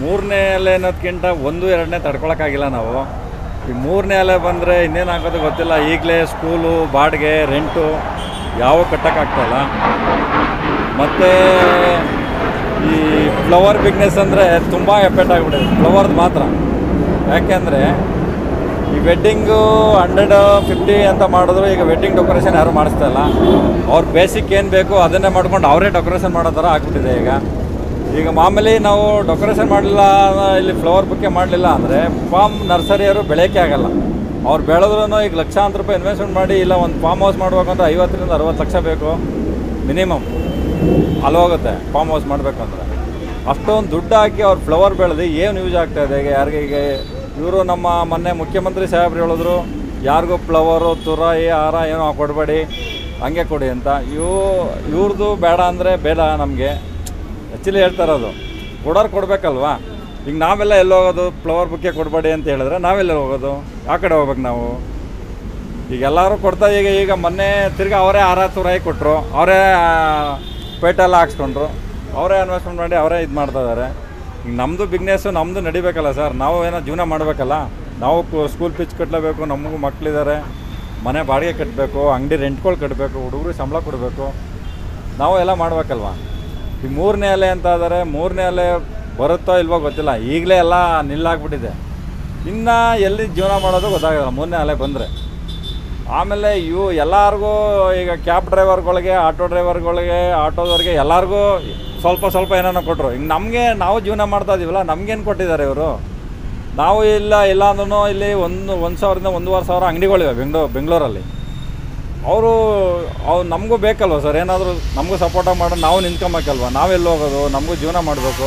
ಮೂರನೇ ಅಲೆ ಅನ್ನೋದಕ್ಕಿಂತ ಒಂದು ಎರಡನೇ ತಡ್ಕೊಳಕ್ಕಾಗಿಲ್ಲ ನಾವು ಈ ಮೂರನೇ ಅಲೆ ಬಂದರೆ ಇನ್ನೇನು ಆಗೋದು ಗೊತ್ತಿಲ್ಲ ಈಗಲೇ ಸ್ಕೂಲು ಬಾಡಿಗೆ ರೆಂಟು ಯಾವ ಕಟ್ಟೋಕ್ಕಾಗ್ತಾಯಿಲ್ಲ ಮತ್ತು ಈ ಫ್ಲವರ್ ಬಿಸ್ನೆಸ್ ಅಂದರೆ ತುಂಬ ಎಫೆಕ್ಟ್ ಆಗಿಬಿಟ್ಟಿದೆ ಫ್ಲವರ್ದು ಮಾತ್ರ ಯಾಕೆಂದರೆ ಈ ವೆಡ್ಡಿಂಗು ಹಂಡ್ರೆಡ್ ಫಿಫ್ಟಿ ಅಂತ ಮಾಡಿದ್ರು ಈಗ ವೆಡ್ಡಿಂಗ್ ಡೆಕೋರೇಷನ್ ಯಾರು ಮಾಡಿಸ್ತಾ ಇಲ್ಲ ಅವ್ರು ಬೇಸಿಕ್ ಏನು ಬೇಕು ಅದನ್ನೇ ಮಾಡ್ಕೊಂಡು ಅವರೇ ಡೆಕೋರೇಷನ್ ಮಾಡೋ ಥರ ಆಗ್ಬಿಟ್ಟಿದೆ ಈಗ ಈಗ ಮಾಮೂಲಿ ನಾವು ಡೆಕೋರೇಷನ್ ಮಾಡಲಿಲ್ಲ ಇಲ್ಲಿ ಫ್ಲವರ್ ಬುಕ್ಕೆ ಮಾಡಲಿಲ್ಲ ಅಂದರೆ ಫಾರ್ಮ್ ನರ್ಸರಿಯವರು ಬೆಳೆಯೋಕ್ಕೆ ಆಗಲ್ಲ ಅವ್ರು ಬೆಳೆದ್ರೂ ಈಗ ಲಕ್ಷಾಂತರ ರೂಪಾಯಿ ಇನ್ವೆಸ್ಟ್ಮೆಂಟ್ ಮಾಡಿ ಇಲ್ಲ ಒಂದು ಫಾರ್ಮ್ ಹೌಸ್ ಮಾಡ್ಬೇಕಂದ್ರೆ ಐವತ್ತರಿಂದ ಅರವತ್ತು ಲಕ್ಷ ಬೇಕು ಮಿನಿಮಮ್ ಅಲ್ಲಿ ಹೋಗುತ್ತೆ ಫಾರ್ಮ್ ಹೌಸ್ ಮಾಡಬೇಕಂದ್ರೆ ಅಷ್ಟೊಂದು ದುಡ್ಡು ಹಾಕಿ ಅವ್ರು ಫ್ಲವರ್ ಬೆಳೆದು ಏನು ಯೂಸ್ ಆಗ್ತಾ ಇದೆ ಈಗ ಯಾರಿಗೆ ಈಗ ಇವರು ನಮ್ಮ ಮೊನ್ನೆ ಮುಖ್ಯಮಂತ್ರಿ ಸಾಹೇಬ್ರು ಹೇಳಿದ್ರು ಯಾರಿಗೂ ಫ್ಲವರು ತುರಾಯಿ ಹಾರ ಏನೋ ಕೊಡಬೇಡಿ ಹಂಗೆ ಕೊಡಿ ಅಂತ ಇವು ಇವ್ರದ್ದು ಬೇಡ ಅಂದರೆ ಬೇಡ ನಮಗೆ ಆ್ಯಕ್ಚುಲಿ ಹೇಳ್ತಾ ಇರೋದು ಕೊಡೋರು ಕೊಡಬೇಕಲ್ವಾ ಈಗ ನಾವೆಲ್ಲ ಎಲ್ಲಿ ಹೋಗೋದು ಫ್ಲವರ್ ಬುಕ್ಕೆ ಕೊಡಬೇಡಿ ಅಂತ ಹೇಳಿದ್ರೆ ನಾವೆಲ್ಲ ಹೋಗೋದು ಆ ಕಡೆ ಹೋಗ್ಬೇಕು ನಾವು ಈಗ ಎಲ್ಲರೂ ಕೊಡ್ತಾ ಈಗ ಈಗ ಮೊನ್ನೆ ತಿರ್ಗಿ ಅವರೇ ಹಾರ ತುರಾಯಿ ಕೊಟ್ಟರು ಅವರೇ ಪೇಟೆಲ್ಲ ಹಾಕ್ಸ್ಕೊಂಡ್ರು ಅವರೇ ಇನ್ವೆಸ್ಟ್ಮೆಂಟ್ ಮಾಡಿ ಅವರೇ ಇದು ಮಾಡ್ತಾ ಇದ್ದಾರೆ ಈಗ ನಮ್ಮದು ಬಿಸ್ನೆಸ್ಸು ನಮ್ಮದು ನಡಿಬೇಕಲ್ಲ ಸರ್ ನಾವು ಏನೋ ಜೀವನ ಮಾಡಬೇಕಲ್ಲ ನಾವು ಸ್ಕೂಲ್ ಫೀಸ್ ಕಟ್ಟಲೇಬೇಕು ನಮಗೂ ಮಕ್ಕಳಿದ್ದಾರೆ ಮನೆ ಬಾಡಿಗೆ ಕಟ್ಟಬೇಕು ಅಂಗಡಿ ರೆಂಟ್ಗಳು ಕಟ್ಟಬೇಕು ಹುಡುಗರು ಸಂಬಳ ಕೊಡಬೇಕು ನಾವು ಎಲ್ಲ ಮಾಡಬೇಕಲ್ವ ಈ ಮೂರನೇ ಅಲೆ ಅಂತ ಇದ್ದಾರೆ ಮೂರನೇ ಅಲೆ ಬರುತ್ತೋ ಇಲ್ವೋ ಗೊತ್ತಿಲ್ಲ ಈಗಲೇ ಎಲ್ಲ ನಿಲ್ಲಾಗ್ಬಿಟ್ಟಿದೆ ಇನ್ನು ಎಲ್ಲಿ ಜೀವನ ಮಾಡೋದು ಗೊತ್ತಾಗಲ್ಲ ಮೂರನೇ ಅಲೆ ಬಂದರೆ ಆಮೇಲೆ ಇವು ಎಲ್ಲರಿಗೂ ಈಗ ಕ್ಯಾಬ್ ಡ್ರೈವರ್ಗಳಿಗೆ ಆಟೋ ಡ್ರೈವರ್ಗಳಿಗೆ ಆಟೋದವ್ರಿಗೆ ಎಲ್ಲರಿಗೂ ಸ್ವಲ್ಪ ಸ್ವಲ್ಪ ಏನೇನೋ ಕೊಟ್ಟರು ಈಗ ನಮಗೆ ನಾವು ಜೀವನ ಮಾಡ್ತಾ ಇದೀವಲ್ಲ ನಮ್ಗೇನು ಕೊಟ್ಟಿದ್ದಾರೆ ಇವರು ನಾವು ಇಲ್ಲ ಇಲ್ಲ ಅಂದ್ರೂ ಇಲ್ಲಿ ಒಂದು ಒಂದು ಸಾವಿರದಿಂದ ಒಂದೂವರೆ ಸಾವಿರ ಅಂಗಡಿಗಳಿವೆ ಬೆಂಗಳೂರು ಬೆಂಗಳೂರಲ್ಲಿ ಅವರು ಅವ್ರು ನಮಗೂ ಬೇಕಲ್ವ ಸರ್ ಏನಾದರೂ ನಮಗೂ ಸಪೋರ್ಟಾಗಿ ಮಾಡೋ ನಾವು ನಿಂತ್ಕೊಬೇಕಲ್ವ ನಾವೆಲ್ಲಿ ಹೋಗೋದು ನಮಗೂ ಜೀವನ ಮಾಡಬೇಕು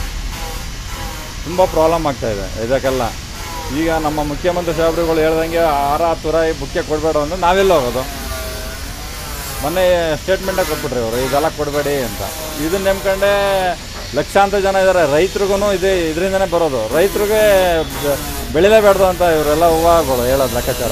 ತುಂಬ ಪ್ರಾಬ್ಲಮ್ ಆಗ್ತಾಯಿದೆ ಇದಕ್ಕೆಲ್ಲ ಈಗ ನಮ್ಮ ಮುಖ್ಯಮಂತ್ರಿ ಸಾಹೇಬ್ರುಗಳು ಹೇಳ್ದಂಗೆ ಆರ ತುರಾಯಿ ಬುಕ್ಕೆ ಕೊಡಬೇಡ ಅಂದ್ರೆ ನಾವೆಲ್ಲ ಹೋಗೋದು ಮೊನ್ನೆ ಸ್ಟೇಟ್ಮೆಂಟೇ ಕೊಟ್ಬಿಟ್ರಿ ಅವರು ಇದೆಲ್ಲ ಕೊಡಬೇಡಿ ಅಂತ ಇದನ್ನ ನೆಮ್ಕೊಂಡೆ ಲಕ್ಷಾಂತರ ಜನ ಇದ್ದಾರೆ ರೈತರಿಗೂ ಇದೆ ಇದರಿಂದನೇ ಬರೋದು ರೈತರಿಗೆ ಬೆಳಿಲೇಬೇಡ್ದು ಅಂತ ಇವರೆಲ್ಲ ಹೂವುಗಳು ಹೇಳೋದು ಲೆಕ್ಕಾಚಾರ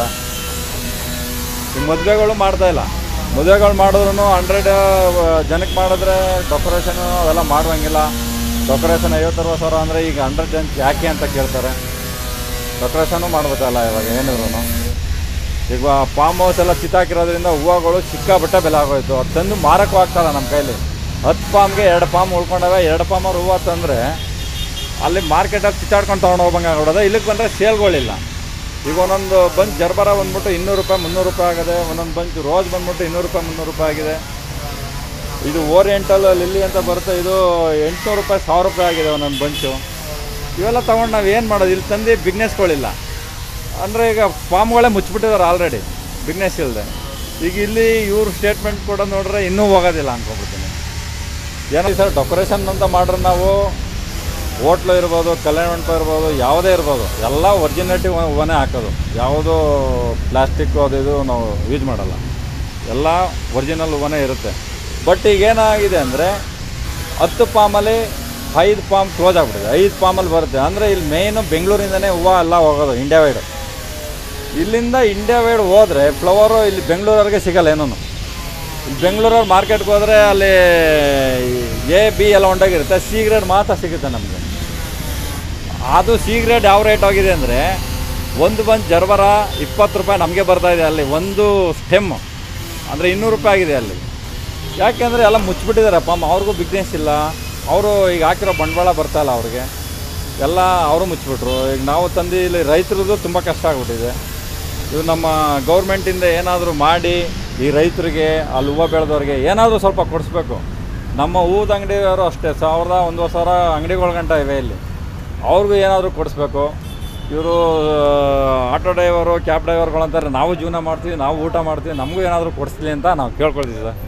ಈ ಮದುವೆಗಳು ಮಾಡ್ತಾ ಇಲ್ಲ ಮದುವೆಗಳು ಮಾಡಿದ್ರು ಹಂಡ್ರೆಡ್ ಜನಕ್ಕೆ ಮಾಡಿದ್ರೆ ಡೆಕೋರೇಷನು ಅವೆಲ್ಲ ಮಾಡುವಂಗಿಲ್ಲ ಡೆಕೋರೇಷನ್ ಐವತ್ತು ಅರವತ್ತು ಸಾವಿರ ಅಂದರೆ ಈಗ ಹಂಡ್ರೆಡ್ ಜನ ಯಾಕೆ ಅಂತ ಕೇಳ್ತಾರೆ ಡೆಕೋರೇಷನು ಮಾಡ್ಬೇಕಲ್ಲ ಇವಾಗ ಏನಿದ್ರು ಈಗ ಫಾರ್ಮ್ ಹೌಸ್ ಎಲ್ಲ ಕಿತ್ತಾಕಿರೋದ್ರಿಂದ ಹೂವುಗಳು ಸಿಕ್ಕಾಬಟ್ಟೆ ಬೆಲೆ ಆಗೋಯ್ತು ಅದು ತಂದು ಮಾರಕ್ಕೂ ಆಗ್ತಾಯಿಲ್ಲ ನಮ್ಮ ಕೈಲಿ ಹತ್ತು ಪಾಮ್ಗೆ ಎರಡು ಪಾಮ್ ಉಳ್ಕೊಂಡವೆ ಎರಡು ಪಾಮವ್ರು ಹೂವು ತಂದರೆ ಅಲ್ಲಿ ಮಾರ್ಕೆಟಲ್ಲಿ ಕಿತ್ತಾಡ್ಕೊಂಡು ತೊಗೊಂಡು ಹೋಗ್ಬಂಗೆ ಆಗ್ಬಿಡೋದು ಇಲ್ಲಿಗೆ ಬಂದರೆ ಸೇಲ್ಗಳಿಲ್ಲ ಈಗ ಒಂದೊಂದು ಬಂಚ್ ಜರ್ಬರ ಬಂದ್ಬಿಟ್ಟು ಇನ್ನೂರು ರೂಪಾಯಿ ಮುನ್ನೂರು ರೂಪಾಯಿ ಆಗಿದೆ ಒಂದೊಂದು ಬಂಚ್ ರೋಸ್ ಬಂದ್ಬಿಟ್ಟು ಇನ್ನೂರು ರೂಪಾಯಿ ಮುನ್ನೂರು ರೂಪಾಯಿ ಆಗಿದೆ ಇದು ಓರಿಯೆಂಟಲ್ ಲಿಲ್ಲಿ ಅಂತ ಬರುತ್ತೆ ಇದು ಎಂಟುನೂರು ರೂಪಾಯಿ ಸಾವಿರ ರೂಪಾಯಿ ಆಗಿದೆ ಒಂದೊಂದು ಬಂಚು ಇವೆಲ್ಲ ತೊಗೊಂಡು ನಾವು ಏನು ಮಾಡೋದು ಇಲ್ಲಿ ತಂದು ಬಿಸ್ನೆಸ್ಗಳಿಲ್ಲ ಅಂದರೆ ಈಗ ಫಾರ್ಮ್ಗಳೇ ಮುಚ್ಚಿಬಿಟ್ಟಿದ್ದಾರೆ ಆಲ್ರೆಡಿ ಬಿಸ್ನೆಸ್ ಇಲ್ಲದೆ ಈಗ ಇಲ್ಲಿ ಇವ್ರ ಸ್ಟೇಟ್ಮೆಂಟ್ ಕೂಡ ನೋಡಿದ್ರೆ ಇನ್ನೂ ಹೋಗೋದಿಲ್ಲ ಅನ್ಕೊಂಡ್ಬಿಡ್ತೀನಿ ಏನೋ ಸರ್ ಡೆಕೋರೇಷನ್ ಅಂತ ಮಾಡ್ರೆ ನಾವು ಹೋಟ್ಲು ಇರ್ಬೋದು ಕಲ್ಯಾಣ ಮಂಟಪ ಇರ್ಬೋದು ಯಾವುದೇ ಇರ್ಬೋದು ಎಲ್ಲ ಒರಿಜಿನಾಲಿಟಿ ಹೂವನೇ ಹಾಕೋದು ಯಾವುದೂ ಪ್ಲಾಸ್ಟಿಕ್ಕು ಅದು ಇದು ನಾವು ಯೂಸ್ ಮಾಡಲ್ಲ ಎಲ್ಲ ಒರಿಜಿನಲ್ ಹೂವನೇ ಇರುತ್ತೆ ಬಟ್ ಈಗ ಏನಾಗಿದೆ ಅಂದರೆ ಹತ್ತು ಪಾಮಲ್ಲಿ ಐದು ಪಾಮ್ ಕ್ಲೋಸ್ ಆಗಿಬಿಟ್ಟಿದೆ ಐದು ಪಾಮಲ್ಲಿ ಬರುತ್ತೆ ಅಂದರೆ ಇಲ್ಲಿ ಮೇಯ್ನು ಬೆಂಗಳೂರಿಂದನೇ ಹೂವು ಎಲ್ಲ ಹೋಗೋದು ಇಂಡಿಯಾ ವೈಡ್ ಇಲ್ಲಿಂದ ಇಂಡಿಯಾ ವೈಡ್ ಹೋದರೆ ಫ್ಲವರು ಇಲ್ಲಿ ಬೆಂಗಳೂರವ್ರಿಗೆ ಸಿಗಲ್ಲ ಏನೂ ಇಲ್ಲಿ ಬೆಂಗಳೂರವ್ರು ಮಾರ್ಕೆಟ್ಗೆ ಹೋದರೆ ಅಲ್ಲಿ ಎ ಬಿ ಎಲ್ಲ ಹೊಂಡೋಗಿರುತ್ತೆ ಸಿ ಗ್ರೇಡ್ ಮಾತ್ರ ಸಿಗುತ್ತೆ ನಮಗೆ ಅದು ಸಿ ಗ್ರೇಡ್ ಯಾವ ರೇಟ್ ಆಗಿದೆ ಅಂದರೆ ಒಂದು ಬಂಚ್ ಜರ್ಬರ ಇಪ್ಪತ್ತು ರೂಪಾಯಿ ನಮಗೆ ಬರ್ತಾ ಇದೆ ಅಲ್ಲಿ ಒಂದು ಸ್ಟೆಮ್ ಅಂದರೆ ಇನ್ನೂರು ರೂಪಾಯಿ ಆಗಿದೆ ಅಲ್ಲಿ ಯಾಕೆಂದರೆ ಎಲ್ಲ ಮುಚ್ಚಿಬಿಟ್ಟಿದ್ದಾರೆ ಪಾಮ್ ಅವ್ರಿಗೂ ಬಿಸ್ನೆಸ್ ಇಲ್ಲ ಅವರು ಈಗ ಹಾಕಿರೋ ಬಂಡವಾಳ ಬರ್ತಾ ಇಲ್ಲ ಅವ್ರಿಗೆ ಎಲ್ಲ ಅವರು ಮುಚ್ಚಿಬಿಟ್ರು ಈಗ ನಾವು ತಂದು ಇಲ್ಲಿ ರೈತರದ್ದು ತುಂಬ ಕಷ್ಟ ಆಗ್ಬಿಟ್ಟಿದೆ ಇದು ನಮ್ಮ ಗೌರ್ಮೆಂಟಿಂದ ಏನಾದರೂ ಮಾಡಿ ಈ ರೈತರಿಗೆ ಅಲ್ಲಿ ಹೂವು ಬೆಳೆದವ್ರಿಗೆ ಏನಾದರೂ ಸ್ವಲ್ಪ ಕೊಡಿಸ್ಬೇಕು ನಮ್ಮ ಹೂವದ ಅಂಗಡಿಯವರು ಅಷ್ಟೇ ಸಾವಿರದ ಒಂದೂವರೆ ಸಾವಿರ ಅಂಗಡಿಗಳ ಗಂಟ ಇವೆ ಇಲ್ಲಿ ಅವ್ರಿಗೂ ಏನಾದರೂ ಕೊಡಿಸ್ಬೇಕು ಇವರು ಆಟೋ ಡ್ರೈವರು ಕ್ಯಾಬ್ ಡ್ರೈವರ್ಗಳು ಅಂತಾರೆ ನಾವು ಜೀವನ ಮಾಡ್ತೀವಿ ನಾವು ಊಟ ಮಾಡ್ತೀವಿ ನಮಗೂ ಏನಾದರೂ ಕೊಡಿಸ್ಲಿ ಅಂತ ನಾವು ಕೇಳ್ಕೊಳ್ತೀವಿ ಸರ್